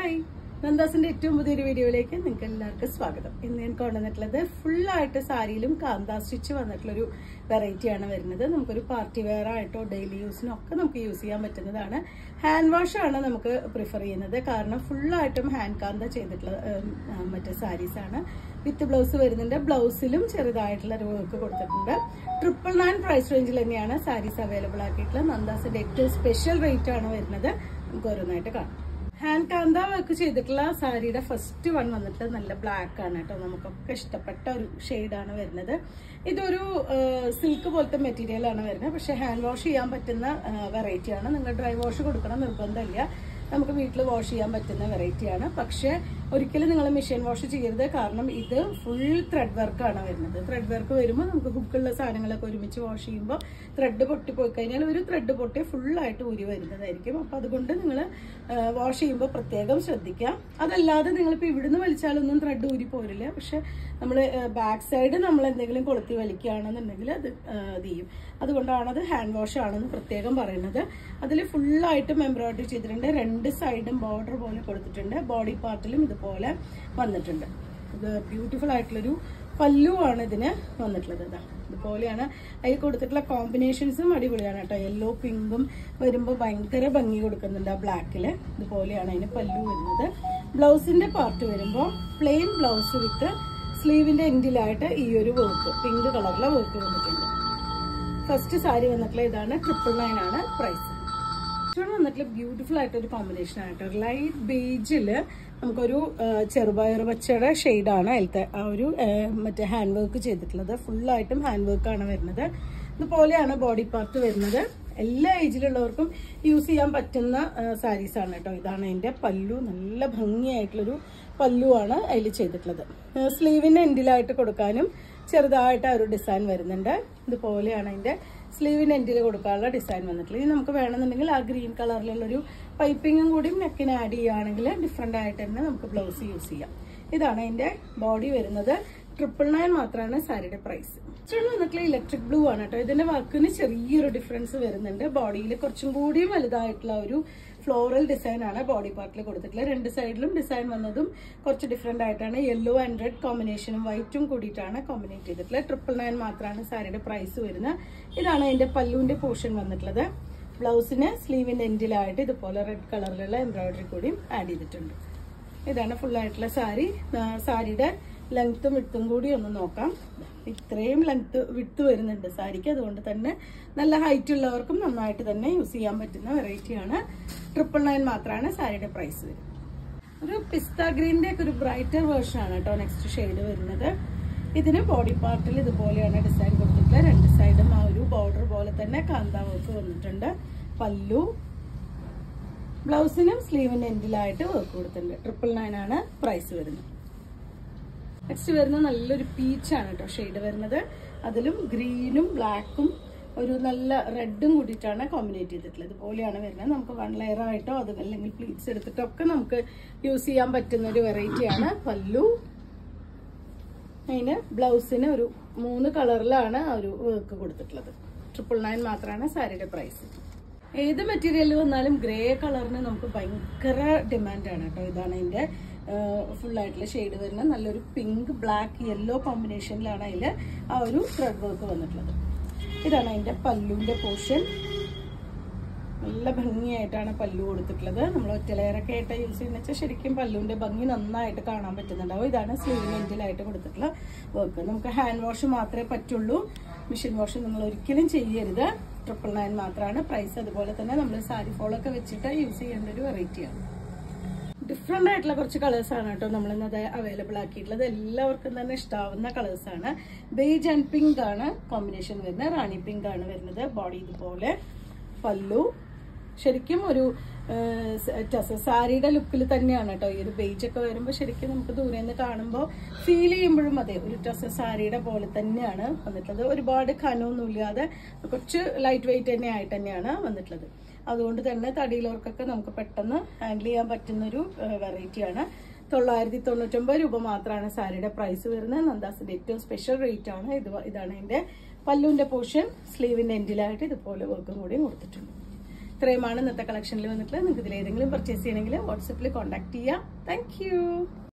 hi നന്ദാസിന്റെ ഏറ്റവും പുതിയൊരു വീഡിയോയിലേക്ക് നിങ്ങൾക്ക് എല്ലാവർക്കും സ്വാഗതം ഇന്ന് ഞാൻ കൊണ്ടുവന്നിട്ടുള്ളത് ഫുള്ളായിട്ട് സാരിയിലും കാന്താ സ്റ്റിച്ച് വന്നിട്ടുള്ളൊരു വെറൈറ്റിയാണ് വരുന്നത് നമുക്കൊരു പാർട്ടി വെയർ ആയിട്ടോ ഡെയിലി യൂസിനോ ഒക്കെ നമുക്ക് യൂസ് ചെയ്യാൻ പറ്റുന്നതാണ് ഹാൻഡ് വാഷ് ആണ് നമുക്ക് പ്രിഫർ ചെയ്യുന്നത് കാരണം ഫുള്ളായിട്ടും ഹാൻഡ് കാന്ത ചെയ്തിട്ടുള്ള ഉം, ആ, മറ്റേ സാരീസ് ആണ് വിത്ത് ബ്ലൗസ് വരുന്നുണ്ട് ബ്ലൗസിലും ചെറുതായിട്ടുള്ള ഒരു വർക്ക് കൊടുത്തിട്ടുണ്ട് ട്രിപ്പിൾ നയൻ പ്രൈസ് റേഞ്ചിൽ തന്നെയാണ് സാരീസ് അവൈലബിൾ ആക്കിയിട്ടുള്ളത് നന്ദാസിന്റെ ഏറ്റവും സ്പെഷ്യൽ റേറ്റ് ആണ് വരുന്നത് നമുക്ക് ഓരോന്നായിട്ട് കാണാം ഹാൻഡ് കാന്ത വർക്ക് ചെയ്തിട്ടുള്ള സാരിയുടെ ഫസ്റ്റ് വൺ വന്നിട്ട് നല്ല ബ്ലാക്ക് ആണ് കേട്ടോ നമുക്കൊക്കെ ഇഷ്ടപ്പെട്ട ഒരു ഷെയ്ഡാണ് വരുന്നത് ഇതൊരു സിൽക്ക് പോലത്തെ മെറ്റീരിയൽ ആണ് വരുന്നത് പക്ഷെ ഹാൻഡ് വാഷ് ചെയ്യാൻ പറ്റുന്ന വെറൈറ്റി ആണ് നിങ്ങൾ ഡ്രൈ വാഷ് കൊടുക്കണം നിർബന്ധമില്ല നമുക്ക് വീട്ടിൽ വാഷ് ചെയ്യാൻ പറ്റുന്ന വെറൈറ്റിയാണ് പക്ഷെ ഒരിക്കലും നിങ്ങൾ മെഷീൻ വാഷ് ചെയ്യരുത് കാരണം ഇത് ഫുൾ ത്രെഡ് വർക്കാണ് വരുന്നത് ത്രെഡ് വർക്ക് വരുമ്പോൾ നമുക്ക് ഹുക്കുള്ള സാധനങ്ങളൊക്കെ ഒരുമിച്ച് വാഷ് ചെയ്യുമ്പോൾ ത്രെഡ് പൊട്ടിപ്പോയി കഴിഞ്ഞാൽ ഒരു ത്രെഡ് പൊട്ടി ഫുള്ളായിട്ട് ഊരി വരുന്നതായിരിക്കും അപ്പം അതുകൊണ്ട് നിങ്ങൾ വാഷ് ചെയ്യുമ്പോൾ പ്രത്യേകം ശ്രദ്ധിക്കാം അതല്ലാതെ നിങ്ങളിപ്പോൾ ഇവിടുന്ന് വലിച്ചാലൊന്നും ത്രെഡ് ഊരി പോരില്ല പക്ഷെ നമ്മൾ ബാക്ക് സൈഡ് നമ്മൾ എന്തെങ്കിലും കൊളുത്തി വലിക്കുകയാണെന്നുണ്ടെങ്കിൽ അത് ആ, ഇത് ചെയ്യും അതുകൊണ്ടാണ് അത് ഹാൻഡ് വാഷ് ആണെന്ന് പ്രത്യേകം പറയുന്നത് അതിൽ ഫുള്ളായിട്ടും എംബ്രോയിഡറി ചെയ്തിട്ടുണ്ട് രണ്ട് സൈഡും ബോർഡർ പോലെ കൊടുത്തിട്ടുണ്ട് ബോഡി പാർട്ടിലും ഇതുപോലെ വന്നിട്ടുണ്ട് ഇത് ബ്യൂട്ടിഫുൾ ആയിട്ടുള്ളൊരു പല്ലു ആണ് ഇതിന് വന്നിട്ടുള്ളത് ഇതാ ഇതുപോലെയാണ് അതിൽ കൊടുത്തിട്ടുള്ള കോമ്പിനേഷൻസും അടിപൊളിയാണ് കേട്ടോ യെല്ലോ പിങ്കും വരുമ്പോൾ ഭയങ്കര ഭംഗി കൊടുക്കുന്നുണ്ട് ആ ബ്ലാക്കിൽ ഇതുപോലെയാണ് അതിന് പല്ലു വരുന്നത് ബ്ലൗസിന്റെ പാർട്ട് വരുമ്പോൾ പ്ലെയിൻ ബ്ലൗസ് വിത്ത് സ്ലീവിന്റെ എൻഡിലായിട്ട് ഈ ഒരു വർക്ക് പിങ്ക് കളറിലെ വർക്ക് വന്നിട്ടുണ്ട് ഫസ്റ്റ് സാരി വന്നിട്ടുള്ള ഇതാണ് ട്രിപ്പിൾ നയൻ ആണ് പ്രൈസ് ഇഷ്ടം വന്നിട്ടുള്ള ബ്യൂട്ടിഫുൾ ആയിട്ടൊരു കോമ്പിനേഷൻ ആയിട്ട് ലൈറ്റ് ബേജില് നമുക്കൊരു ആ, ചെറുപയർ പച്ചയുടെ ഷെയ്ഡാണ് അതിലത്തെ ആ ഒരു ആ, മറ്റേ ഹാൻഡ് വർക്ക് ചെയ്തിട്ടുള്ളത് ഫുള്ളായിട്ടും ഹാൻഡ് വർക്കാണ് വരുന്നത് ഇതുപോലെയാണ് ബോഡി പാർട്ട് വരുന്നത് എല്ലാ ഏജിലുള്ളവർക്കും യൂസ് ചെയ്യാൻ പറ്റുന്ന സാരീസ് ആണ് കേട്ടോ ഇതാണ് അതിന്റെ പല്ലു നല്ല ഭംഗിയായിട്ടുള്ളൊരു പല്ലുവാണ് അതിൽ ചെയ്തിട്ടുള്ളത് സ്ലീവിന്റെ എൻഡിലായിട്ട് കൊടുക്കാനും ചെറുതായിട്ട് ആ ഒരു ഡിസൈൻ വരുന്നുണ്ട് ഇതുപോലെയാണ് അതിന്റെ സ്ലീവിന് എൻഡിൽ കൊടുക്കാനുള്ള ഡിസൈൻ വന്നിട്ടുള്ളത് ഇനി നമുക്ക് വേണമെന്നുണ്ടെങ്കിൽ ആ ഗ്രീൻ കളറിലുള്ളൊരു പൈപ്പിങ്ങും കൂടി നെക്കിന് ആഡ് ചെയ്യുകയാണെങ്കിൽ ഡിഫറെൻ്റ് ആയിട്ട് തന്നെ നമുക്ക് ബ്ലൗസ് യൂസ് ചെയ്യാം ഇതാണ് അതിന്റെ ബോഡി വരുന്നത് ട്രിപ്പിൾ നയൻ മാത്രമാണ് സാരിയുടെ പ്രൈസ് ഇച്ചിരി വന്നിട്ടുള്ള ഇലക്ട്രിക് ബ്ലൂ ആണ് കേട്ടോ ഇതിന്റെ വർക്കിന് ചെറിയൊരു ഡിഫറൻസ് വരുന്നുണ്ട് ബോഡിയിൽ കുറച്ചും കൂടിയും വലുതായിട്ടുള്ള ഒരു ഫ്ലോറൽ ഡിസൈൻ ആണ് ബോഡി പാർട്ടിൽ കൊടുത്തിട്ടുള്ളത് രണ്ട് സൈഡിലും ഡിസൈൻ വന്നതും കുറച്ച് ഡിഫറെന്റ് ആയിട്ടാണ് യെല്ലോ ആൻഡ് റെഡ് കോമ്പിനേഷനും വൈറ്റും കൂടിയിട്ടാണ് കോമ്പിനേറ്റ് ചെയ്തിട്ടുള്ളത് ട്രിപ്പിൾ നയൻ മാത്രമാണ് സാരിയുടെ പ്രൈസ് വരുന്നത് ഇതാണ് അതിന്റെ പല്ലുവിന്റെ പോർഷൻ വന്നിട്ടുള്ളത് ബ്ലൗസിന് സ്ലീവിന്റെ എൻഡിലായിട്ട് ഇതുപോലെ റെഡ് കളറിലുള്ള എംബ്രോയിഡറി കൂടിയും ആഡ് ചെയ്തിട്ടുണ്ട് ഇതാണ് ഫുൾ ആയിട്ടുള്ള സാരി ആ, സാരിയുടെ ലെങ്ത്തും വിട്ടും കൂടി ഒന്ന് നോക്കാം ഇത്രയും ലെങ്ത്ത് വിട്ട് വരുന്നുണ്ട് സാരിക്ക് അതുകൊണ്ട് തന്നെ നല്ല ഹൈറ്റ് ഉള്ളവർക്കും നന്നായിട്ട് തന്നെ യൂസ് ചെയ്യാൻ പറ്റുന്ന വെറൈറ്റിയാണ് ട്രിപ്പിൾ നയൻ മാത്രമാണ് സാരിയുടെ പ്രൈസ് വരുന്നത് ഒരു പിസ്ത ഗ്രീനിന്റെ ഒക്കെ ഒരു ബ്രൈറ്റർ വേർഷൻ ആണ് കേട്ടോ നെക്സ്റ്റ് ഷെയ്ഡ് വരുന്നത് ഇതിന് ബോഡി പാർട്ടിൽ ഇതുപോലെയാണ് ഡിസൈൻ കൊടുത്തിട്ടുള്ളത് രണ്ട് സൈഡും ആ ഒരു ബോർഡർ പോലെ തന്നെ കാന്താ വർക്ക് വന്നിട്ടുണ്ട് പല്ലു ബ്ലൗസിനും സ്ലീവിന്റെ എൻഡിലായിട്ട് വർക്ക് കൊടുത്തിട്ടുണ്ട് ട്രിപ്പിൾ നയൻ ആണ് പ്രൈസ് വരുന്നത് നെക്സ്റ്റ് വരുന്നത് നല്ലൊരു പീച്ചാണ് കേട്ടോ ഷെയ്ഡ് വരുന്നത് അതിലും ഗ്രീനും ബ്ലാക്കും ഒരു നല്ല റെഡും കൂടിയിട്ടാണ് കോമ്പിനേറ്റ് ചെയ്തിട്ടുള്ളത് ഇതുപോലെയാണ് വരുന്നത് നമുക്ക് വൺ ലെയർ ആയിട്ടോ അത് അല്ലെങ്കിൽ പ്ലീറ്റ്സ് എടുത്തിട്ടോ ഒക്കെ നമുക്ക് യൂസ് ചെയ്യാൻ പറ്റുന്ന ഒരു വെറൈറ്റിയാണ് പല്ലു അതിന് ബ്ലൗസിന് ഒരു മൂന്ന് കളറിലാണ് ആ ഒരു വർക്ക് കൊടുത്തിട്ടുള്ളത് ട്രിപ്പിൾ നയൻ മാത്രമാണ് സാരിയുടെ പ്രൈസ് ഏത് മെറ്റീരിയൽ വന്നാലും ഗ്രേ കളറിന് നമുക്ക് ഭയങ്കര ഡിമാൻഡാണ് കേട്ടോ ഇതാണ് അതിന്റെ ഫുൾ ആയിട്ടുള്ള ഷെയ്ഡ് വരുന്നത് നല്ലൊരു പിങ്ക് ബ്ലാക്ക് യെല്ലോ കോമ്പിനേഷനിലാണ് അതിൽ ആ ഒരു ത്രെഡ് വർക്ക് വന്നിട്ടുള്ളത് ഇതാണ് അതിന്റെ പല്ലുവിന്റെ പോർഷൻ നല്ല ഭംഗിയായിട്ടാണ് പല്ലു കൊടുത്തിട്ടുള്ളത് നമ്മൾ ഒറ്റ ലെയറൊക്കെ ആയിട്ട് യൂസ് ചെയ്യുന്ന വെച്ചാൽ ശരിക്കും പല്ലുവിന്റെ ഭംഗി നന്നായിട്ട് കാണാൻ പറ്റുന്നുണ്ടാവും ഇതാണ് സ്ലീവ് എൻഡിലായിട്ട് കൊടുത്തിട്ടുള്ള വർക്ക് നമുക്ക് ഹാൻഡ് വാഷ് മാത്രമേ പറ്റുള്ളൂ മെഷീൻ വാഷ് നിങ്ങൾ ഒരിക്കലും ചെയ്യരുത് ട്രിപ്പിൾ നയൻ മാത്രമാണ് പ്രൈസ് അതുപോലെ തന്നെ നമ്മൾ സാരി ഫോളൊക്കെ വെച്ചിട്ട് യൂസ് ചെയ്യേണ്ട ഒരു വെറൈറ്റിയാണ് ഡിഫറെന്റ് ആയിട്ടുള്ള കുറച്ച് കളേഴ്സ് ആണ് കേട്ടോ നമ്മൾ ഇന്നത് അവൈലബിൾ ആക്കിയിട്ടുള്ളത് എല്ലാവർക്കും തന്നെ ഇഷ്ടാവുന്ന കളേഴ്സ് ആണ് ബേജ് ആൻഡ് പിങ്ക് ആണ് കോമ്പിനേഷൻ വരുന്നത് റാണി പിങ്ക് ആണ് വരുന്നത് ബോഡി ഇതുപോലെ പല്ലു ശരിക്കും ഒരു ടസ സാരിയുടെ ലുക്കിൽ തന്നെയാണ് കേട്ടോ ഈ ഒരു ബേജ് ഒക്കെ വരുമ്പോൾ ശരിക്കും നമുക്ക് ദൂരെ നിന്ന് കാണുമ്പോൾ ഫീൽ ചെയ്യുമ്പോഴും അതെ ഒരു ടസ സാരിയുടെ പോലെ തന്നെയാണ് വന്നിട്ടുള്ളത് ഒരുപാട് ഖനമൊന്നുമില്ലാതെ കുറച്ച് ലൈറ്റ് വെയിറ്റ് തന്നെ ആയിട്ട് തന്നെയാണ് വന്നിട്ടുള്ളത് അതുകൊണ്ട് തന്നെ തടിയിലവർക്കൊക്കെ നമുക്ക് പെട്ടെന്ന് ഹാൻഡിൽ ചെയ്യാൻ പറ്റുന്ന ഒരു വെറൈറ്റിയാണ് തൊള്ളായിരത്തി തൊണ്ണൂറ്റൊമ്പത് രൂപ മാത്രമാണ് സാരിയുടെ പ്രൈസ് വരുന്നത് നന്ദാസിന്റെ ഏറ്റവും സ്പെഷ്യൽ റേറ്റ് ആണ് ഇത് ഇതാണ് ഇതിന്റെ പല്ലുവിന്റെ പോർഷൻ സ്ലീവിന്റെ എൻഡിലായിട്ട് ഇതുപോലെ വർക്കും കൂടി കൊടുത്തിട്ടുണ്ട് ഇത്രയുമാണ് ഇന്നത്തെ കളക്ഷനിൽ വന്നിട്ടുള്ളത് നിങ്ങൾക്ക് ഇതിൽ ഏതെങ്കിലും പർച്ചേസ് ചെയ്യണമെങ്കിൽ വാട്സപ്പിൽ കോൺടാക്ട് ചെയ്യാം താങ്ക്